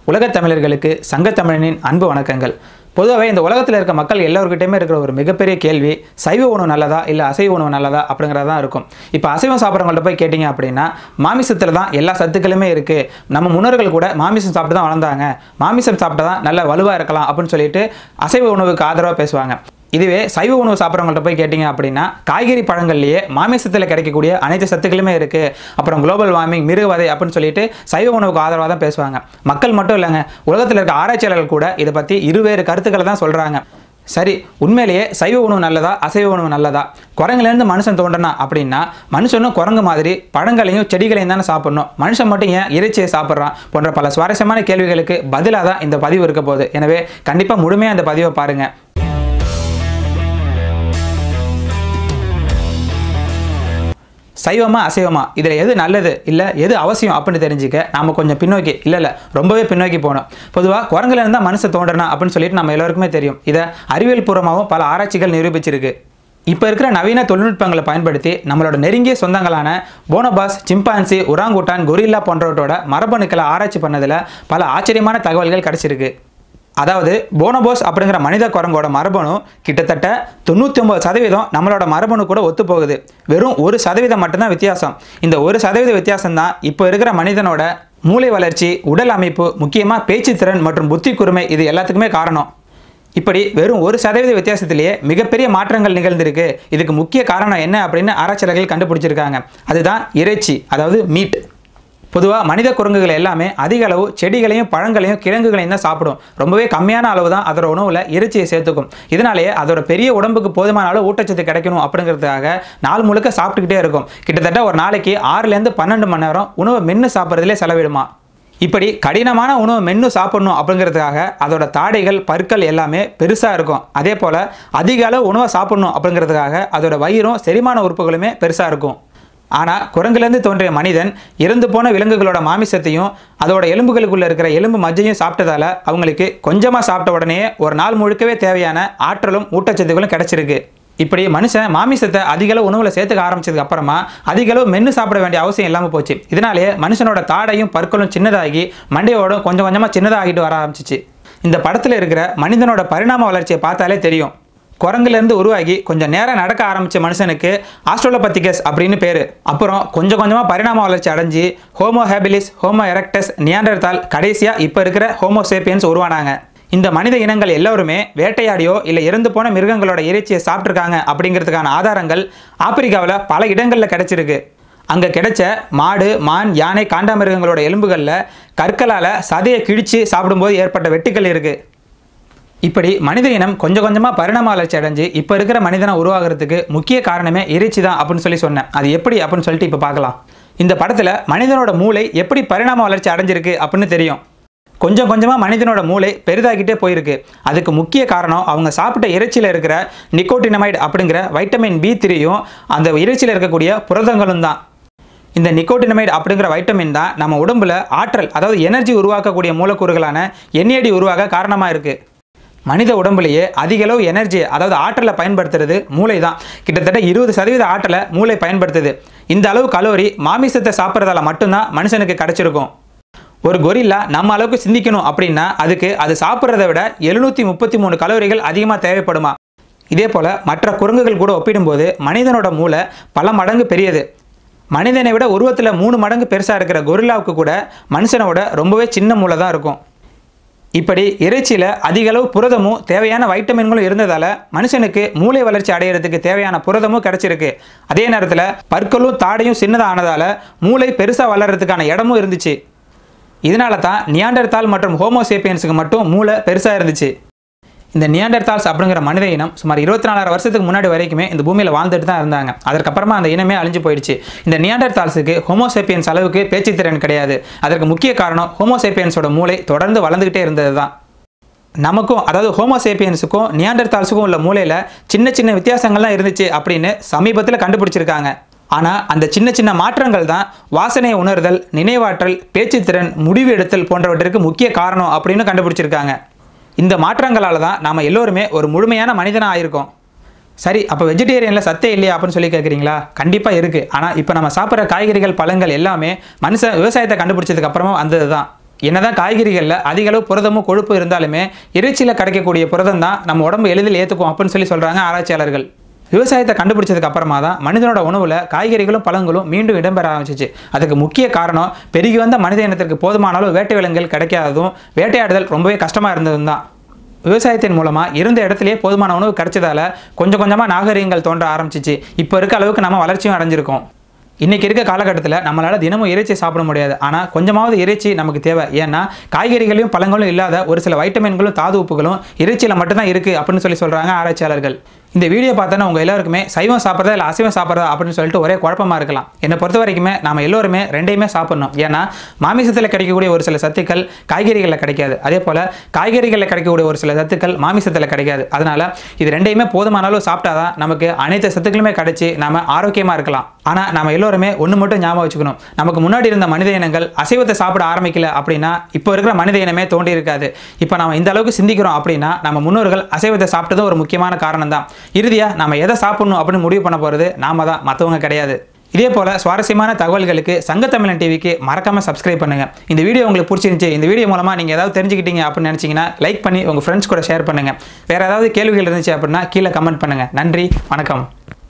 உலகத் தமிழர்களுக்கு சங்கத்தமிழனின் அன்பு வணக்கங்கள் பொதுவாகவே இந்த உலகத்தில் இருக்க மக்கள் எல்லோருக்கிட்டையுமே இருக்கிற ஒரு மிகப்பெரிய கேள்வி சைவ உணவு நல்லதா இல்லை அசைவ உணவு நல்லதா அப்படிங்கிறது தான் இருக்கும் இப்போ அசைவம் சாப்பிட்றவங்கள்ட்ட போய் கேட்டிங்க அப்படின்னா மாமிசத்தில் தான் எல்லா சத்துக்களுமே இருக்குது நம்ம முன்னோர்கள் கூட மாமிசம் சாப்பிட்டு தான் வளர்ந்தாங்க மாமிசம் சாப்பிட்டா தான் நல்ல வலுவாக இருக்கலாம் அப்படின்னு சொல்லிட்டு அசைவ உணவுக்கு ஆதரவாக பேசுவாங்க இதுவே சைவ உணவு சாப்பிட்றவங்கள்ட்ட போய் கேட்டிங்க அப்படின்னா காய்கறி பழங்கள்லேயே மாமிசத்தில் கிடைக்கக்கூடிய அனைத்து சத்துக்களுமே இருக்குது அப்புறம் குளோபல் வார்மிங் மிருகவதை அப்படின்னு சொல்லிட்டு சைவ உணவுக்கு ஆதரவாக தான் பேசுவாங்க மக்கள் மட்டும் இல்லைங்க உலகத்தில் இருக்க ஆராய்ச்சியாளர்கள் கூட இதை பற்றி இருவேறு கருத்துக்களை தான் சொல்கிறாங்க சரி உண்மையிலேயே சைவ உணவு நல்லதா அசைவ உணவு நல்லதா குரங்குலேருந்து மனுஷன் தோன்றனா அப்படின்னா மனுஷனும் குரங்கு மாதிரி பழங்களையும் செடிகளையும் தானே சாப்பிடணும் மனுஷன் மட்டும் ஏன் இறைச்சியை சாப்பிட்றான் போன்ற பல சுவாரஸ்யமான கேள்விகளுக்கு பதிலாக தான் இந்த பதிவு இருக்க போகுது எனவே கண்டிப்பாக முழுமையாக இந்த பதிவை பாருங்கள் சைவமா அசைவமா இதில் எது நல்லது இல்லை எது அவசியம் அப்படின்னு தெரிஞ்சுக்க நாம கொஞ்சம் பின்னோக்கி இல்லை இல்லை ரொம்பவே பின்னோக்கி போகணும் பொதுவாக குரங்குல இருந்தால் மனுஷன் தோன்றனா அப்படின்னு சொல்லிட்டு நம்ம எல்லாருக்குமே தெரியும் இதை அறிவியல் பூர்வமாகவும் பல ஆராய்ச்சிகள் நிரூபிச்சிருக்கு இப்போ இருக்கிற நவீன தொழில்நுட்பங்களை பயன்படுத்தி நம்மளோட நெருங்கிய சொந்தங்களான போனபாஸ் சிம்பான்சி உராங்குட்டான் கொரில்லா போன்றவற்றோட மரபணுக்களை ஆராய்ச்சி பண்ணதில் பல ஆச்சரியமான தகவல்கள் கிடைச்சிருக்கு அதாவது போனபோஸ் அப்படிங்கிற மனித குரங்கோட மரபணு கிட்டத்தட்ட தொண்ணூற்றி ஒம்பது சதவீதம் நம்மளோட மரபணு கூட ஒத்து போகுது வெறும் ஒரு சதவீதம் மட்டும்தான் வித்தியாசம் இந்த ஒரு சதவீத வித்தியாசம் தான் இப்போ இருக்கிற மனிதனோட மூளை வளர்ச்சி உடல் அமைப்பு முக்கியமாக பேச்சுத்திறன் மற்றும் புத்தி கூர்மை இது எல்லாத்துக்குமே காரணம் இப்படி வெறும் ஒரு சதவீத வித்தியாசத்திலேயே மிகப்பெரிய மாற்றங்கள் நிகழ்ந்திருக்கு இதுக்கு முக்கிய காரணம் என்ன அப்படின்னு ஆராய்ச்சியாளர்கள் கண்டுபிடிச்சிருக்காங்க அதுதான் இறைச்சி அதாவது மீட் பொதுவாக மனித குரங்குகள் எல்லாமே அதிக அளவு செடிகளையும் பழங்களையும் கிழங்குகளையும் தான் சாப்பிடும் ரொம்பவே கம்மியான அளவு தான் அதோட உணவில் இறைச்சியை சேர்த்துக்கும் இதனாலேயே அதோட பெரிய உடம்புக்கு போதுமான அளவு ஊட்டச்சத்து கிடைக்கணும் அப்படிங்கிறதுக்காக நாள் முழுக்க சாப்பிட்டுக்கிட்டே இருக்கும் கிட்டத்தட்ட ஒரு நாளைக்கு ஆறுலேருந்து பன்னெண்டு மணி நேரம் உணவை மென்று சாப்பிட்றதுலே செலவிடுமா இப்படி கடினமான உணவு மென்று சாப்பிடணும் அப்படிங்கிறதுக்காக அதோட தாடைகள் பற்கள் எல்லாமே பெருசாக இருக்கும் அதே போல் அதிக அளவு உணவை சாப்பிடணும் அப்படிங்கிறதுக்காக அதோட வயிறும் செரிமான உறுப்புகளுமே பெருசாக இருக்கும் ஆனால் குரங்குலேருந்து தோன்றிய மனிதன் இறந்து போன விலங்குகளோட மாமிசத்தையும் அதோட எலும்புகளுக்குள்ள இருக்கிற எலும்பு மஜ்ஜையும் சாப்பிட்டதால அவங்களுக்கு கொஞ்சமாக சாப்பிட்ட உடனே ஒரு நாள் முழுக்கவே தேவையான ஆற்றலும் ஊட்டச்சத்துக்களும் கிடைச்சிருக்கு இப்படி மனுஷன் மாமிசத்தை அதிக அளவு உணவில் சேர்த்துக்க ஆரம்பிச்சதுக்கு அப்புறமா அதிக அளவு மென்று சாப்பிட வேண்டிய அவசியம் இல்லாமல் போச்சு இதனாலேயே மனுஷனோட தாடையும் பற்களும் சின்னதாகி மண்டையோடும் கொஞ்சம் கொஞ்சமாக சின்னதாகிட்டு வர ஆரம்பிச்சிச்சு இந்த படத்தில் இருக்கிற மனிதனோட பரிணாம வளர்ச்சியை பார்த்தாலே தெரியும் குரங்குலேருந்து உருவாகி கொஞ்சம் நேரம் நடக்க ஆரம்பித்த மனுஷனுக்கு ஆஸ்ட்ரோலோபத்திகஸ் அப்படின்னு பேர் அப்புறம் கொஞ்சம் கொஞ்சமாக பரிணாம வளர்ச்சி அடைஞ்சு Homo habilis Homo erectus Neanderthal கடைசியாக இப்போ இருக்கிற ஹோமோ சேப்பியன்ஸ் உருவானாங்க இந்த மனித இனங்கள் எல்லோருமே வேட்டையாடியோ இல்லை இறந்து போன மிருகங்களோட இறைச்சியை சாப்பிட்ருக்காங்க அப்படிங்கிறதுக்கான ஆதாரங்கள் ஆப்பிரிக்காவில் பல இடங்களில் கிடைச்சிருக்கு அங்கே கிடைச்ச மாடு மான் யானை காண்டாமிருகங்களோட எலும்புகளில் கற்களால் சதையை கிழிச்சு சாப்பிடும்போது ஏற்பட்ட வெட்டுக்கள் இருக்குது இப்படி மனித இனம் கொஞ்சம் கொஞ்சமாக பரிணாம வளர்ச்சி அடைஞ்சு இப்போ இருக்கிற மனிதனை உருவாகிறதுக்கு முக்கிய காரணமே இறைச்சி தான் அப்படின்னு சொல்லி சொன்னேன் அது எப்படி அப்படின்னு சொல்லிட்டு இப்போ பார்க்கலாம் இந்த படத்தில் மனிதனோட மூளை எப்படி பரிணாம வளர்ச்சி அடைஞ்சிருக்கு அப்படின்னு தெரியும் கொஞ்சம் கொஞ்சமாக மனிதனோட மூளை பெரிதாகிட்டே போயிருக்கு அதுக்கு முக்கிய காரணம் அவங்க சாப்பிட்ட இறைச்சியில் இருக்கிற நிக்கோட்டினமைடு அப்படிங்கிற வைட்டமின் பி த்ரீயும் அந்த இறைச்சியில் இருக்கக்கூடிய புரதங்களும் தான் இந்த நிக்கோட்டினமைடு அப்படிங்கிற வைட்டமின் தான் நம்ம உடம்புல ஆற்றல் அதாவது எனர்ஜி உருவாக்கக்கூடிய மூலக்கூறுகளான என்ஏடி உருவாக காரணமாக இருக்குது மனித உடம்புலேயே அதிக அளவு எனர்ஜி அதாவது ஆற்றலை பயன்படுத்துறது மூளை தான் கிட்டத்தட்ட இருபது சதவீத ஆற்றலை மூளை பயன்படுத்துது இந்த அளவு கலோரி மாமிசத்தை சாப்பிட்றதால மட்டும்தான் மனுஷனுக்கு கிடைச்சிருக்கும் ஒரு கொரில்லா நம்ம அளவுக்கு சிந்திக்கணும் அப்படின்னா அதுக்கு அது சாப்பிட்றத விட எழுநூற்றி முப்பத்தி மூணு கலோரிகள் அதிகமாக தேவைப்படுமா இதே போல் மற்ற குரங்குகள் கூட ஒப்பிடும்போது மனிதனோட மூளை பல மடங்கு பெரியது மனிதனை விட உருவத்தில் மூணு மடங்கு பெருசாக இருக்கிற கொரில்லாவுக்கு கூட மனுஷனோட ரொம்பவே சின்ன மூளை தான் இருக்கும் இப்படி இறைச்சியில் அதிக அளவு புரதமும் தேவையான வைட்டமின்களும் இருந்ததால் மனுஷனுக்கு மூளை வளர்ச்சி அடையிறதுக்கு தேவையான புரதமும் கிடைச்சிருக்கு அதே நேரத்தில் பற்களும் தாடையும் சின்னதானதால் மூளை பெருசாக வளர்கிறதுக்கான இடமும் இருந்துச்சு இதனால தான் நியாண்டர்தால் மற்றும் ஹோமோசேப்பியன்ஸுக்கு மட்டும் மூளை பெருசாக இருந்துச்சு இந்த நியாண்டர்தால்ஸ் அப்படிங்கிற மனித இனம் சுமார் இருபத்தி நாலாயிரம் வருஷத்துக்கு முன்னாடி வரைக்குமே இந்த பூமியில் வாழ்ந்துட்டு தான் இருந்தாங்க அதற்கப்புறமா அந்த இனமே அழிஞ்சு போயிடுச்சு இந்த நியாண்டர்தால்ஸுக்கு ஹோமோசேப்பியன்ஸ் அளவுக்கு பேச்சுத்திறன் கிடையாது அதற்கு முக்கிய காரணம் ஹோமோசேப்பியன்ஸோட மூளை தொடர்ந்து வளர்ந்துக்கிட்டே இருந்தது தான் நமக்கும் அதாவது ஹோமோசேப்பியன்ஸுக்கும் நியாண்டர்தால்ஸுக்கும் உள்ள மூளையில் சின்ன சின்ன வித்தியாசங்கள்லாம் இருந்துச்சு அப்படின்னு சமீபத்தில் கண்டுபிடிச்சிருக்காங்க ஆனால் அந்த சின்ன சின்ன மாற்றங்கள் தான் வாசனையை உணர்தல் நினைவாற்றல் பேச்சுத்திறன் முடிவு எடுத்தல் போன்றவற்றிற்கு முக்கிய காரணம் அப்படின்னு கண்டுபிடிச்சிருக்காங்க இந்த மாற்றங்களால் தான் நாம் எல்லோருமே ஒரு முழுமையான மனிதனாக ஆயிருக்கோம் சரி அப்போ வெஜிடேரியனில் சத்தே இல்லையா அப்படின்னு சொல்லி கேட்குறீங்களா கண்டிப்பாக இருக்குது ஆனால் இப்போ நம்ம சாப்பிட்ற காய்கறிகள் பழங்கள் எல்லாமே மனுஷன் விவசாயத்தை கண்டுபிடிச்சதுக்கு அப்புறமா வந்தது தான் என்னதான் காய்கறிகளில் அதிக அளவு புரதமும் கொழுப்பு இருந்தாலுமே இறைச்சியில் கிடைக்கக்கூடிய புரதம் தான் நம்ம உடம்பு எளிதில் ஏற்றுக்கும் அப்படின்னு சொல்லி சொல்கிறாங்க ஆராய்ச்சியாளர்கள் விவசாயத்தை கண்டுபிடிச்சதுக்கு அப்புறமா தான் மனிதனோட உணவில் காய்கறிகளும் பழங்களும் மீண்டும் இடம்பெற ஆரம்பிச்சிச்சு அதுக்கு முக்கிய காரணம் பெருகி வந்த மனித இனத்திற்கு போதுமான அளவு வேட்டை விலங்குகள் கிடைக்காததும் வேட்டையாடுதல் ரொம்பவே கஷ்டமாக இருந்ததும் தான் விவசாயத்தின் மூலமாக இருந்த இடத்துலயே போதுமான உணவு கிடைச்சதால கொஞ்சம் கொஞ்சமாக நாகரிகங்கள் தோன்ற ஆரம்பிச்சிச்சு இப்போ இருக்க அளவுக்கு நம்ம வளர்ச்சியும் அடைஞ்சிருக்கோம் இன்னைக்கு இருக்க காலகட்டத்தில் நம்மளால தினமும் இறைச்சி சாப்பிட முடியாது ஆனால் கொஞ்சமாவது இறைச்சி நமக்கு தேவை ஏன்னா காய்கறிகளையும் பழங்களும் இல்லாத ஒரு சில வைட்டமின்களும் தாது உப்புகளும் இறைச்சியில் மட்டும்தான் இருக்குது அப்படின்னு சொல்லி சொல்கிறாங்க ஆராய்ச்சியாளர்கள் இந்த வீடியோ பார்த்தோன்னா உங்கள் எல்லாருக்குமே சைவம் சாப்பிட்றதா இல்லை அசைவம் சாப்பிட்றதா அப்படின்னு சொல்லிட்டு ஒரே குழப்பமா இருக்கலாம் என்னை பொறுத்த வரைக்குமே நாம எல்லோருமே ரெண்டையுமே சாப்பிடணும் ஏன்னா மாமிசத்தில் கிடைக்கக்கூடிய ஒரு சில சத்துக்கள் காய்கறிகளில் கிடைக்காது அதே போல் காய்கறிகளில் கிடைக்கக்கூடிய ஒரு சில சத்துக்கள் மாமிசத்தில் கிடைக்காது அதனால இது ரெண்டையுமே போதுமான அளவு சாப்பிட்டாதான் நமக்கு அனைத்து சத்துக்களுமே கிடைச்சி நாம ஆரோக்கியமாக இருக்கலாம் ஆனால் நம்ம எல்லோருமே ஒன்று மட்டும் ஞாபகம் வச்சுக்கணும் நமக்கு முன்னாடி இருந்த மனித இனங்கள் அசைவத்தை சாப்பிட ஆரம்பிக்கல அப்படின்னா இப்போ இருக்கிற மனித இனமே தோண்டி இருக்காது இப்போ நம்ம இந்த அளவுக்கு சிந்திக்கிறோம் அப்படின்னா நம்ம முன்னோர்கள் அசைவத்தை சாப்பிட்டதும் ஒரு முக்கியமான காரணம் தான் இறுதியாக நம்ம எதை சாப்பிடணும் அப்படின்னு முடிவு பண்ண போகிறது நாம தான் மற்றவங்க கிடையாது இதே போல சுவாரஸ்யமான தகவல்களுக்கு சங்கத்தமிழன் டிவிக்கு மறக்காம சப்ஸ்கிரைப் பண்ணுங்க இந்த வீடியோ உங்களுக்கு பிடிச்சிருந்துச்சு இந்த வீடியோ மூலமா நீங்க ஏதாவது தெரிஞ்சுக்கிட்டீங்க அப்படின்னு நினைச்சீங்கன்னா லைக் பண்ணி உங்க ஃப்ரெண்ட்ஸ் கூட ஷேர் பண்ணுங்க வேற ஏதாவது கேள்விகள் இருந்துச்சு அப்படின்னா கீழே கமெண்ட் பண்ணுங்க நன்றி வணக்கம்